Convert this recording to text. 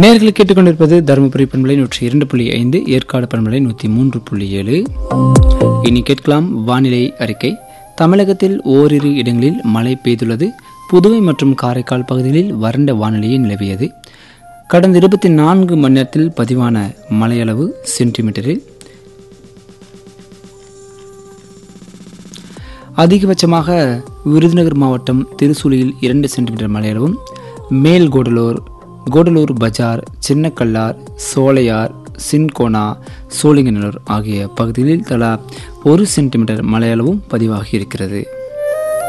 நேர்கள் கேட்டுக்கொண்டிருப்பது தருமபுரி பண்பலை நூற்றி இரண்டு புள்ளி ஐந்து ஏற்காடு பண்பலை நூற்றி மூன்று புள்ளி ஏழு இனி கேட்கலாம் வானிலை அறிக்கை தமிழகத்தில் ஓரிரு இடங்களில் மழை பெய்துள்ளது புதுவை மற்றும் காரைக்கால் பகுதிகளில் வறண்ட வானிலையே நிலவியது கடந்த இருபத்தி நான்கு மணி நேரத்தில் பதிவான மழையளவு சென்டிமீட்டரில் அதிகபட்சமாக விருதுநகர் மாவட்டம் திருசூலியில் இரண்டு சென்டிமீட்டர் மழையளவும் மேல் கோடலூர் கோடலூர் பஜார் சின்னக்கல்லார் சோலையார் சின்கோனா சோழிங்கநல்லூர் ஆகிய பகுதிகளில் தலா ஒரு சென்டிமீட்டர் மழையளவும் பதிவாகி இருக்கிறது